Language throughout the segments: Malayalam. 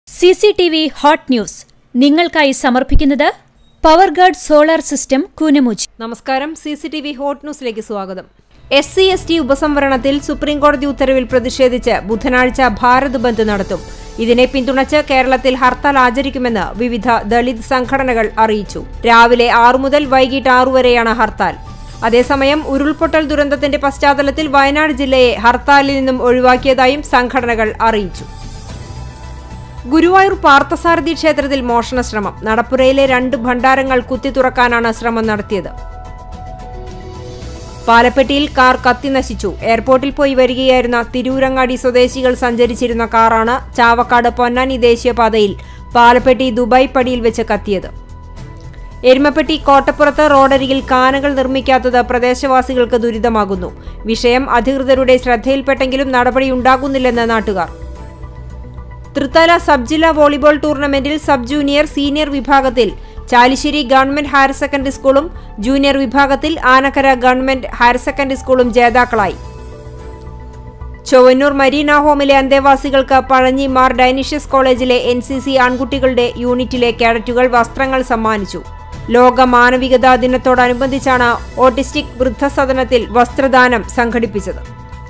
C C T V hot news നിങ്ങൾക്കായി സമർപ്പിക്കുന്നത് power guard solar system Koonamuchi നമസ്കാരം സി സി ടി വി ഹോട്ട് ന്യൂസിലേക്ക് സ്വാഗതം എസ് സി എസ് ടി ഉപസംവരണത്തിൽ സുപ്രീംകോടതി ഉത്തരവിൽ പ്രതിഷേധിച്ച് ബുധനാഴ്ച ഭാരത് ബന്ദ് നടത്തും ഇതിനെ പിന്തുണച്ച് കേരളത്തിൽ ഹർത്താൽ ആചരിക്കുമെന്ന് വിവിധ ദളിത് സംഘടനകൾ അറിയിച്ചു രാവിലെ ആറു മുതൽ വൈകിട്ട് ആറു വരെയാണ് ഹർത്താൽ അതേസമയം ഉരുൾപൊട്ടൽ ദുരന്തത്തിന്റെ പശ്ചാത്തലത്തിൽ വയനാട് ജില്ലയെ ഹർത്താലിൽ നിന്നും ഒഴിവാക്കിയതായും സംഘടനകൾ അറിയിച്ചു ഗുരുവായൂർ പാർത്ഥസാരഥി ക്ഷേത്രത്തിൽ മോഷണ ശ്രമം നടപ്പുരയിലെ രണ്ട് ഭണ്ഡാരങ്ങൾ കുത്തി തുറക്കാനാണ് ശ്രമം നടത്തിയത് പാലപ്പെട്ടിയിൽ കാർ കത്തി നശിച്ചു എയർപോർട്ടിൽ പോയി വരികയായിരുന്ന തിരൂരങ്ങാടി സ്വദേശികൾ സഞ്ചരിച്ചിരുന്ന കാറാണ് ചാവക്കാട് പൊന്നാനി ദേശീയപാതയിൽ പാലപ്പെട്ടി ദുബായ് പടിയിൽ വെച്ച് കത്തിയത് എരുമപ്പെട്ടി കോട്ടപ്പുറത്ത് റോഡരികിൽ കാനകൾ നിർമ്മിക്കാത്തത് പ്രദേശവാസികൾക്ക് ദുരിതമാകുന്നു വിഷയം അധികൃതരുടെ ശ്രദ്ധയിൽപ്പെട്ടെങ്കിലും നടപടിയുണ്ടാകുന്നില്ലെന്ന് നാട്ടുകാർ തൃത്തല സബ് ജില്ലാ വോളിബോൾ ടൂർണമെന്റിൽ സബ് ജൂനിയർ സീനിയർ വിഭാഗത്തിൽ ചാലിശ്ശേരി ഗവൺമെന്റ് ഹയർ സെക്കൻഡറി സ്കൂളും ജൂനിയർ വിഭാഗത്തിൽ ആനക്കര ഗവൺമെന്റ് ഹയർ സെക്കൻഡറി സ്കൂളും ജേതാക്കളായി ചൊവ്വന്നൂർ മരീന ഹോമിലെ അന്തേവാസികൾക്ക് പഴഞ്ഞി മാർ ഡൈനിഷ്യസ് കോളേജിലെ എൻ സി സി ആൺകുട്ടികളുടെ യൂണിറ്റിലെ കേഡറ്റുകൾ വസ്ത്രങ്ങൾ സമ്മാനിച്ചു ലോക മാനവികതാ ദിനത്തോടനുബന്ധിച്ചാണ് ഓട്ടിസ്റ്റിക് വൃദ്ധസദനത്തിൽ വസ്ത്രദാനം സംഘടിപ്പിച്ചത്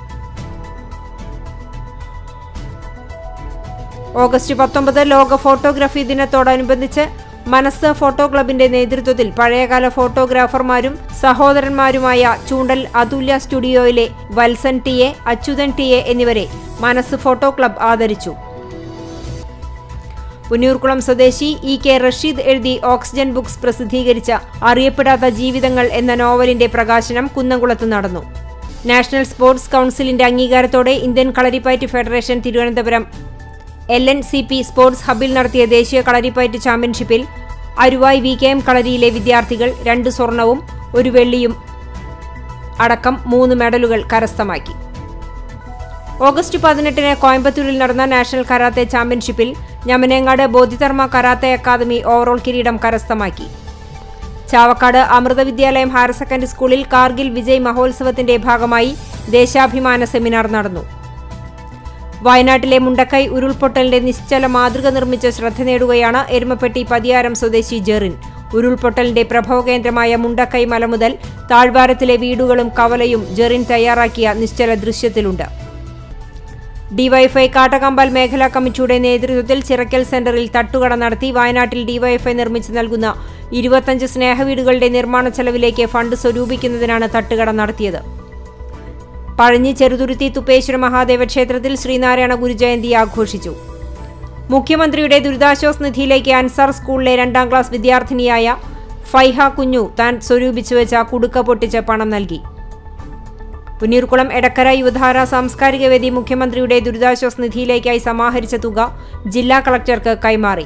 ഓഗസ്റ്റ് പത്തൊമ്പത് ലോക ഫോട്ടോഗ്രാഫി ദിനത്തോടനുബന്ധിച്ച് മനസ്സ് ഫോട്ടോ ക്ലബിന്റെ നേതൃത്വത്തിൽ പഴയകാല ഫോട്ടോഗ്രാഫർമാരും സഹോദരന്മാരുമായ ചൂണ്ടൽ അതുല്യ സ്റ്റുഡിയോയിലെ Valsan T A Achuthan T A എന്നിവരെ മനസ്സ് ഫോട്ടോ ക്ലബ് ആദരിച്ചു പുന്നൂർക്കുളം സ്വദേശി ഇ കെ റഷീദ് എഴുതി ഓക്സിജൻ ബുക്സ് പ്രസിദ്ധീകരിച്ച അറിയപ്പെടാത്ത ജീവിതങ്ങൾ എന്ന നോവലിന്റെ പ്രകാശനം കുന്നംകുളത്ത് നടന്നു നാഷണൽ സ്പോർട്സ് കൗൺസിലിന്റെ അംഗീകാരത്തോടെ Indian Kalaripayattu federation Thiruvananthapuram L N C P sports ഹബിൽ നടത്തിയ ദേശീയ കളരിപ്പയറ്റ് ചാമ്പ്യൻഷിപ്പിൽ അരുവായ് വി കെ എം കളരിയിലെ വിദ്യാർത്ഥികൾ രണ്ട് സ്വർണവും ഒരു വെള്ളിയും അടക്കം മൂന്ന് മെഡലുകൾ കരസ്ഥമാക്കി ഓഗസ്റ്റ് പതിനെട്ടിന് കോയമ്പത്തൂരിൽ നടന്ന നാഷണൽ കരാത്തെ ചാമ്പ്യൻഷിപ്പിൽ ഞമനേങ്ങാട് ബോധിധർമ്മ കരാത്തെ അക്കാദമി ഓവറോൾ കിരീടം കരസ്ഥമാക്കി ചാവക്കാട് അമൃത വിദ്യാലയം ഹയർ സെക്കൻഡറി സ്കൂളിൽ കാർഗിൽ വിജയ് മഹോത്സവത്തിന്റെ ഭാഗമായി ദേശാഭിമാന സെമിനാർ നടന്നു വയനാട്ടിലെ മുണ്ടക്കൈ ഉരുൾപൊട്ടലിന്റെ നിശ്ചല മാതൃക നിർമ്മിച്ച് ശ്രദ്ധ നേടുകയാണ് എരുമപ്പെട്ടി പതിയാരം സ്വദേശി ജെറിൻ ഉരുൾപൊട്ടലിന്റെ പ്രഭവകേന്ദ്രമായ മുണ്ടക്കൈ മല മുതൽ താഴ്വാരത്തിലെ വീടുകളും കവലയും ജെറിൻ തയ്യാറാക്കിയ നിശ്ചല ദൃശ്യത്തിലുണ്ട് ഡിവൈഎഫ്ഐ കാട്ടകമ്പാൽ മേഖലാ കമ്മിറ്റിയുടെ നേതൃത്വത്തിൽ ചിറക്കൽ സെന്ററിൽ തട്ടുകട നടത്തി വയനാട്ടിൽ ഡിവൈഎഫ്ഐ നിർമ്മിച്ചു നൽകുന്ന ഇരുപത്തഞ്ച് സ്നേഹവീടുകളുടെ നിർമ്മാണ ചെലവിലേക്ക് ഫണ്ട് സ്വരൂപിക്കുന്നതിനാണ് തട്ടുകട നടത്തിയത് പഴഞ്ഞി ചെറുതുരുത്തി തുപ്പേശ്വര മഹാദേവ ക്ഷേത്രത്തിൽ ശ്രീനാരായണ ഗുരുജയന്തി ആഘോഷിച്ചു മുഖ്യമന്ത്രിയുടെ ദുരിതാശ്വാസ നിധിയിലേക്ക് അൻസാർ സ്കൂളിലെ രണ്ടാം ക്ലാസ് വിദ്യാർത്ഥിനിയായ ഫൈഹ കുഞ്ഞു താൻ സ്വരൂപിച്ചു വെച്ച കുടുക്ക പൊട്ടിച്ച് പണം നൽകി പുന്നീർകുളം എടക്കര യുവധാര സാംസ്കാരിക വേദി മുഖ്യമന്ത്രിയുടെ ദുരിതാശ്വാസ നിധിയിലേക്കായി സമാഹരിച്ച തുക ജില്ലാ കളക്ടർക്ക് കൈമാറി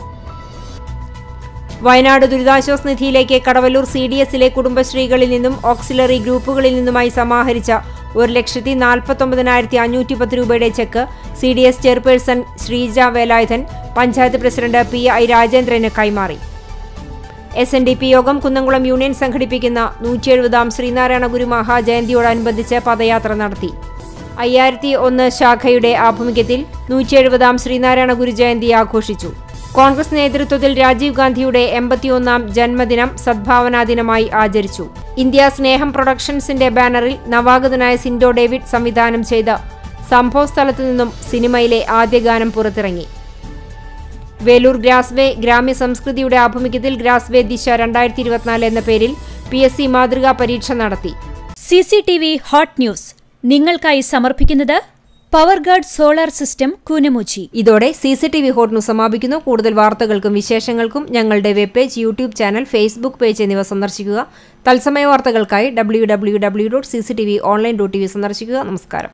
വയനാട് ദുരിതാശ്വാസ നിധിയിലേക്ക് കടവല്ലൂർ സി ഡി എസിലെ കുടുംബശ്രീകളിൽ നിന്നും ഓക്സിലറി ഗ്രൂപ്പുകളിൽ നിന്നുമായി സമാഹരിച്ച ഒരു ലക്ഷത്തി നാൽപ്പത്തൊമ്പതിനായിരത്തി അഞ്ഞൂറ്റി പത്ത് രൂപയുടെ cheque C D S chairperson Sreeja Velayudhan panchayat president P I രാജേന്ദ്രന് കൈമാറി എസ് എൻ ഡി പി യോഗം കുന്നംകുളം യൂണിയൻ സംഘടിപ്പിക്കുന്ന നൂറ്റി എഴുപതാം ശ്രീനാരായണ ഗുരു മഹാജയന്തിയോടനുബന്ധിച്ച് പദയാത്ര നടത്തി അയ്യായിരത്തി ഒന്ന് ശാഖയുടെ ആഭിമുഖ്യത്തിൽ നൂറ്റി എഴുപതാം ശ്രീനാരായണ ഗുരു ജയന്തി ആഘോഷിച്ചു കോൺഗ്രസ് നേതൃത്വത്തിൽ രാജീവ് ഗാന്ധിയുടെ എൺപത്തിയൊന്നാം ജന്മദിനം സദ്ഭാവനാ ദിനമായി ആചരിച്ചു ഇന്ത്യ സ്നേഹം പ്രൊഡക്ഷൻസിന്റെ ബാനറിൽ നവാഗതനായ സിൻഡോ ഡേവിഡ് സംവിധാനം ചെയ്ത സംഭവസ്ഥലത്തു നിന്നും സിനിമയിലെ ആദ്യ ഗാനം പുറത്തിറങ്ങി വേലൂർ ഗ്രാസ്വേ ഗ്രാമ്യ സംസ്കൃതിയുടെ ആഭിമുഖ്യത്തിൽ ഗ്രാസ്വേ ദിശ രണ്ടായിരത്തി ഇരുപത്തിനാല് എന്ന പേരിൽ പി എസ് സി മാതൃകാ പരീക്ഷ നടത്തി C C T V hot news നിങ്ങൾക്കായി സമർപ്പിക്കുന്നത് power guard solar system Koonammoochi ഇതോടെ C C T V hot news സമാപിക്കുന്നു കൂടുതൽ വാർത്തകൾക്കും വിശേഷങ്ങൾക്കും ഞങ്ങളുടെ web page YouTube channel Facebook page എന്നിവ സന്ദർശിക്കുക തത്സമയ വാർത്തകൾക്കായി W W W dot C C T V online dot T V സന്ദർശിക്കുക നമസ്കാരം